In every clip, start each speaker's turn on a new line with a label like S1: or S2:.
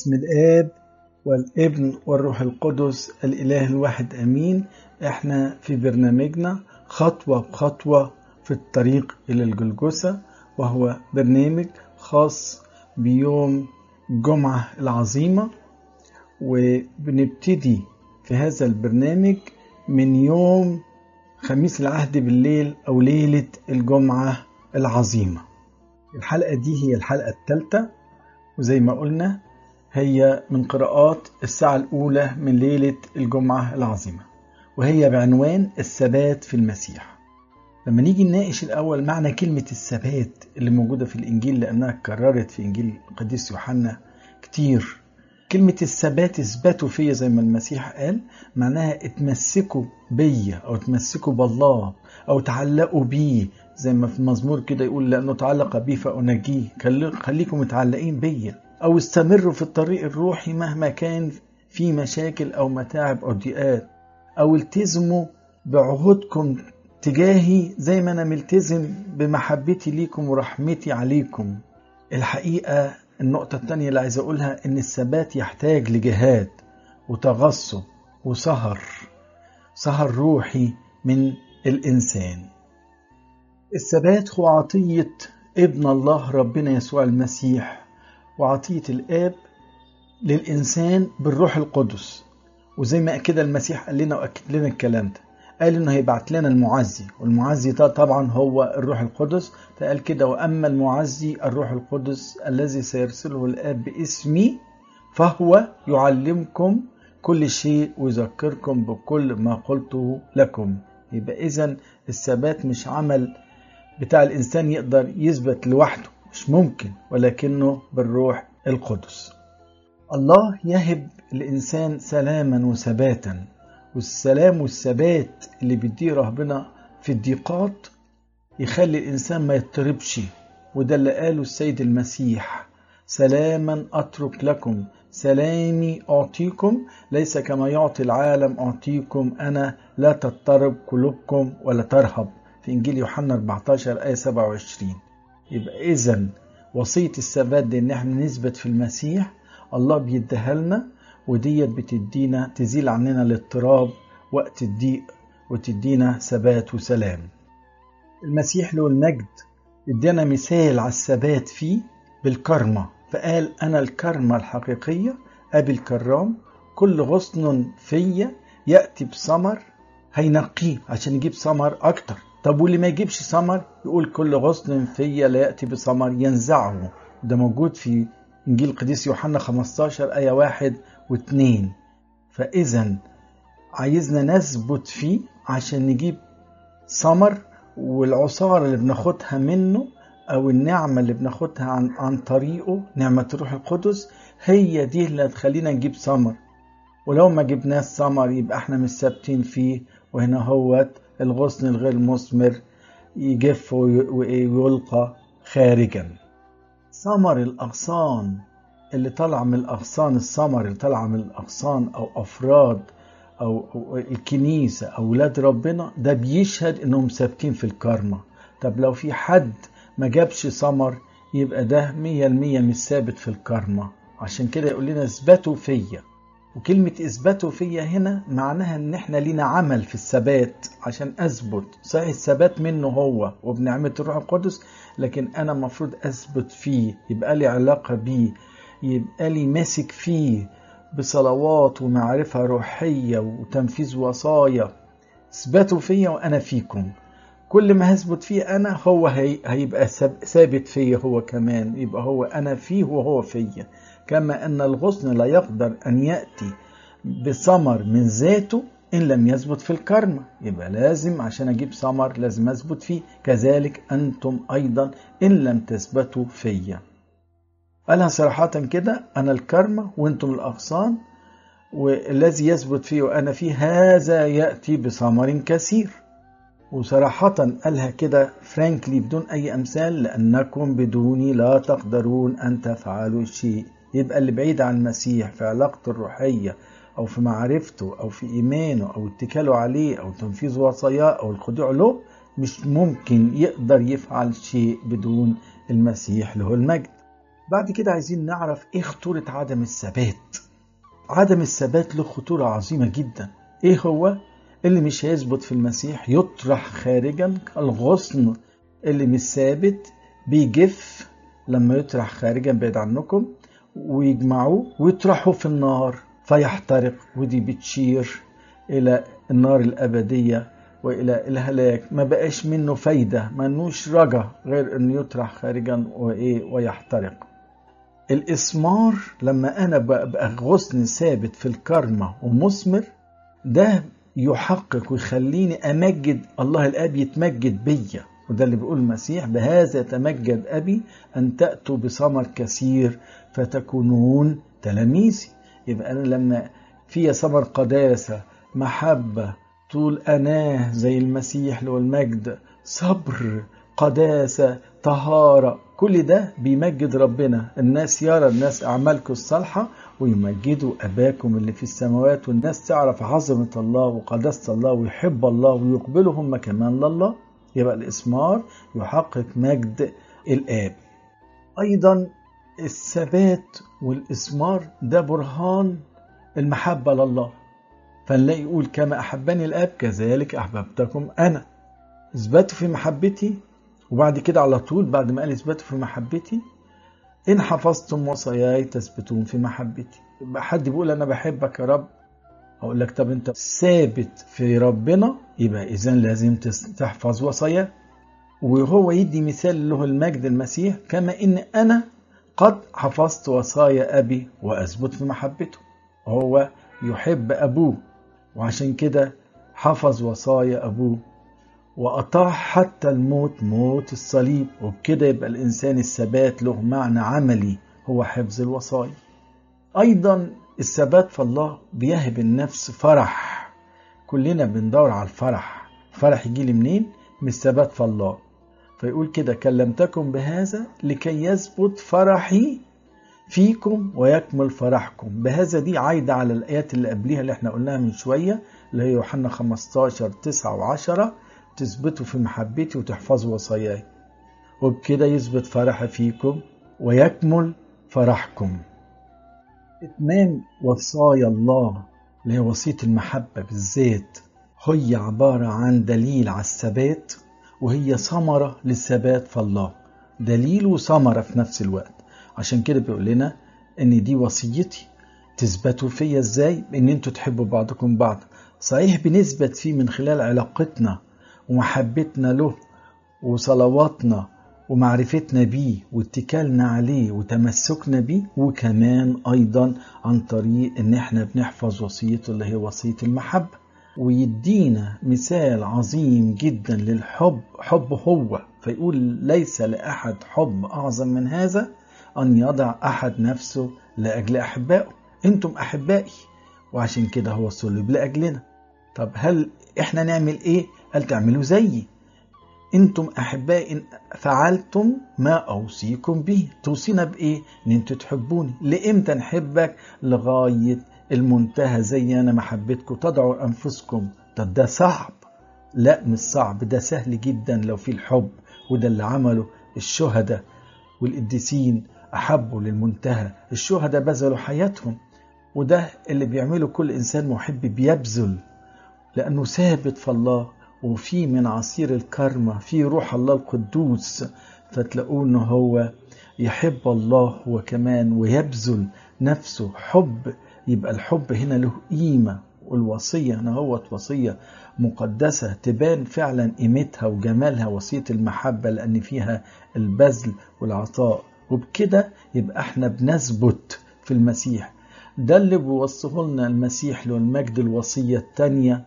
S1: بسم الآب والابن والروح القدس الإله الواحد أمين احنا في برنامجنا خطوة بخطوة في الطريق إلى الجلجسة وهو برنامج خاص بيوم الجمعة العظيمة وبنبتدي في هذا البرنامج من يوم خميس العهد بالليل أو ليلة الجمعة العظيمة الحلقة دي هي الحلقة الثالثة وزي ما قلنا هي من قراءات الساعة الأولى من ليلة الجمعة العظيمة وهي بعنوان الثبات في المسيح لما نيجي نناقش الأول معنى كلمة الثبات اللي موجودة في الإنجيل لأنها اتكررت في إنجيل القديس يوحنا كتير كلمة الثبات اثبتوا فيا زي ما المسيح قال معناها اتمسكوا بيا أو اتمسكوا بالله أو تعلقوا بيه زي ما في المزمور كده يقول لأنه تعلق بي فأنجيه خليكم متعلقين بيا أو استمروا في الطريق الروحي مهما كان في مشاكل أو متاعب أو ضيقات أو التزموا بعهودكم تجاهي زي ما أنا ملتزم بمحبتي ليكم ورحمتي عليكم الحقيقة النقطة الثانية اللي عايز أقولها إن الثبات يحتاج لجهاد وتغصب وسهر سهر روحي من الإنسان الثبات هو عطية ابن الله ربنا يسوع المسيح وعطية الآب للإنسان بالروح القدس وزي ما كده المسيح قال لنا وأكد لنا الكلام ده قال إنه هيبعت لنا المعزي والمعزي ده طبعا هو الروح القدس فقال كده وأما المعزي الروح القدس الذي سيرسله الآب باسمي فهو يعلمكم كل شيء ويذكركم بكل ما قلته لكم يبقى إذا الثبات مش عمل بتاع الإنسان يقدر يثبت لوحده مش ممكن ولكنه بالروح القدس الله يهب الإنسان سلاما وثباتا والسلام والثبات اللي بيديه ربنا في الضيقات يخلي الإنسان ما يضطربش وده اللي قاله السيد المسيح سلاما أترك لكم سلامي أعطيكم ليس كما يعطي العالم أعطيكم أنا لا تضطرب قلوبكم ولا ترهب في إنجيل يوحنا 14 آية 27 يبقى إذا وصية الثبات دي إن احنا نثبت في المسيح الله بيديها لنا وديت بتدينا تزيل عننا الاضطراب وقت الضيق وتدينا ثبات وسلام المسيح له المجد ادانا مثال على الثبات فيه بالكرمة فقال أنا الكرمة الحقيقية أبي الكرام كل غصن فيا يأتي بثمر هينقيه عشان يجيب ثمر أكتر طب واللي ما يجيبش ثمر يقول كل غصن فيا لا يأتي بثمر ينزعه ده موجود في إنجيل القديس يوحنا 15 آية 1 و2 فإذا عايزنا نثبت فيه عشان نجيب ثمر والعصارة اللي بناخدها منه أو النعمة اللي بناخدها عن, عن طريقه نعمة الروح القدس هي دي اللي هتخلينا نجيب ثمر ولو ما جبناش ثمر يبقى احنا مش ثابتين فيه وهنا هوت الغصن الغير مثمر يجف ويلقى خارجا ثمر الأغصان اللي طالع من الأغصان الثمر اللي طالع من الأغصان أو أفراد أو الكنيسة أو ولاد ربنا ده بيشهد إنهم ثابتين في الكارما طب لو في حد ما جابش ثمر يبقى ده مية المية مش ثابت في الكارما عشان كده يقول لنا اثبتوا فيا وكلمة اثبتوا فيا هنا معناها ان احنا لينا عمل في الثبات عشان اثبت صحيح الثبات منه هو وبنعمة الروح القدس لكن انا المفروض اثبت فيه يبقى لي علاقة بيه يبقى لي ماسك فيه بصلوات ومعرفة روحية وتنفيذ وصايا اثبتوا فيا وانا فيكم كل ما هثبت فيه انا هو هي هيبقى ثابت فيا هو كمان يبقى هو انا فيه وهو فيا كما أن الغصن لا يقدر أن يأتي بثمر من ذاته إن لم يثبت في الكرمة يبقى لازم عشان أجيب ثمر لازم أثبت فيه كذلك أنتم أيضا إن لم تثبتوا فيا قالها صراحة كده أنا الكرمة وأنتم الأغصان والذي يثبت فيه وأنا فيه هذا يأتي بثمر كثير وصراحة قالها كده فرانكلي بدون أي أمثال لأنكم بدوني لا تقدرون أن تفعلوا شيء يبقى اللي بعيد عن المسيح في علاقته الروحية أو في معرفته أو في إيمانه أو اتكاله عليه أو تنفيذ وصاياه أو الخضوع له مش ممكن يقدر يفعل شيء بدون المسيح له المجد بعد كده عايزين نعرف ايه خطورة عدم الثبات عدم الثبات له خطورة عظيمة جدا ايه هو اللي مش هيثبت في المسيح يطرح خارجا الغصن اللي مش ثابت بيجف لما يطرح خارجا بعيد عنكم ويجمعوه ويطرحوا في النار فيحترق ودي بتشير الى النار الابديه والى الهلاك ما بقاش منه فايده ملوش رجا غير انه يطرح خارجا وايه ويحترق الاسمار لما انا ببقى غصن ثابت في الكرمه ومثمر ده يحقق ويخليني امجد الله الاب يتمجد بيا وده اللي بيقول المسيح بهذا يتمجد ابي ان تاتوا بثمر كثير فتكونون تلاميذي يبقى انا لما في ثمر قداسه محبه طول اناه زي المسيح اللي هو المجد صبر قداسه طهاره كل ده بيمجد ربنا الناس يرى الناس اعمالكم الصالحه ويمجدوا اباكم اللي في السماوات والناس تعرف عظمه الله وقداسه الله ويحب الله ويقبلوا هم كمان لله يبقى الاسمار يحقق مجد الاب ايضا الثبات والاسمار ده برهان المحبه لله فنلاقي يقول كما احبني الاب كذلك احببتكم انا اثبتوا في محبتي وبعد كده على طول بعد ما قال اثبتوا في محبتي ان حفظتم وصاياي تثبتون في محبتي يبقى حد بيقول انا بحبك يا رب اقول لك طب انت ثابت في ربنا يبقى اذا لازم تحفظ وصاياه وهو يدي مثال له المجد المسيح كما ان انا قد حفظت وصايا ابي واثبت في محبته هو يحب ابوه وعشان كده حفظ وصايا ابوه وأطاع حتى الموت موت الصليب وبكده يبقى الإنسان الثبات له معنى عملي هو حفظ الوصايا أيضا الثبات في الله بيهب النفس فرح كلنا بندور على الفرح الفرح يجي لي منين من الثبات في الله فيقول كده كلمتكم بهذا لكي يثبت فرحي فيكم ويكمل فرحكم بهذا دي عايدة على الآيات اللي قبليها اللي احنا قلناها من شوية اللي هي يوحنا 15 9 و10 تثبتوا في محبتي وتحفظوا وصاياي وبكده يثبت فرح فيكم ويكمل فرحكم إتمام وصايا الله اللي هي وصية المحبة بالذات هي عبارة عن دليل على الثبات وهي ثمرة للثبات في الله دليل وثمرة في نفس الوقت عشان كده بيقول لنا ان دي وصيتي تثبتوا فيا ازاي ان انتوا تحبوا بعضكم بعض صحيح بنثبت فيه من خلال علاقتنا ومحبتنا له وصلواتنا ومعرفتنا بيه واتكالنا عليه وتمسكنا بيه وكمان ايضا عن طريق ان احنا بنحفظ وصيته اللي هي وصيه المحبه ويدينا مثال عظيم جدا للحب حب هو فيقول ليس لاحد حب اعظم من هذا ان يضع احد نفسه لاجل احبائه انتم احبائي وعشان كده هو صلب لاجلنا طب هل احنا نعمل ايه قال تعملوا زيي انتم احبائي ان فعلتم ما اوصيكم به توصينا بايه ان انتوا تحبوني لامتى نحبك لغايه المنتهى زي انا محبتكم تضعوا انفسكم طب ده صعب لا مش صعب ده سهل جدا لو في الحب وده اللي عمله الشهداء والقديسين احبوا للمنتهى الشهداء بذلوا حياتهم وده اللي بيعمله كل انسان محب بيبذل لانه ثابت في الله وفي من عصير الكرمة في روح الله القدوس فتلاقوه ان هو يحب الله هو كمان ويبذل نفسه حب يبقى الحب هنا له قيمة والوصية هنا هو وصية مقدسة تبان فعلا قيمتها وجمالها وصية المحبة لأن فيها البذل والعطاء وبكده يبقى احنا بنثبت في المسيح ده اللي بيوصفه لنا المسيح له المجد الوصية الثانية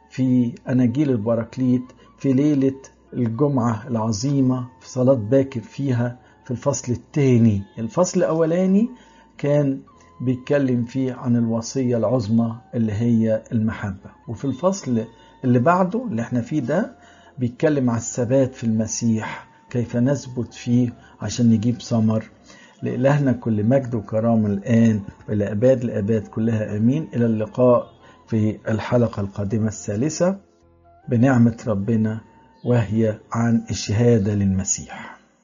S1: في أناجيل البراكليت في ليلة الجمعة العظيمة في صلاة باكر فيها في الفصل الثاني الفصل الأولاني كان بيتكلم فيه عن الوصية العظمى اللي هي المحبة وفي الفصل اللي بعده اللي احنا فيه ده بيتكلم على الثبات في المسيح كيف نثبت فيه عشان نجيب ثمر لإلهنا كل مجد وكرامة الآن وإلى أباد الأباد كلها آمين إلى اللقاء في الحلقة القادمة الثالثة بنعمة ربنا وهي عن الشهادة للمسيح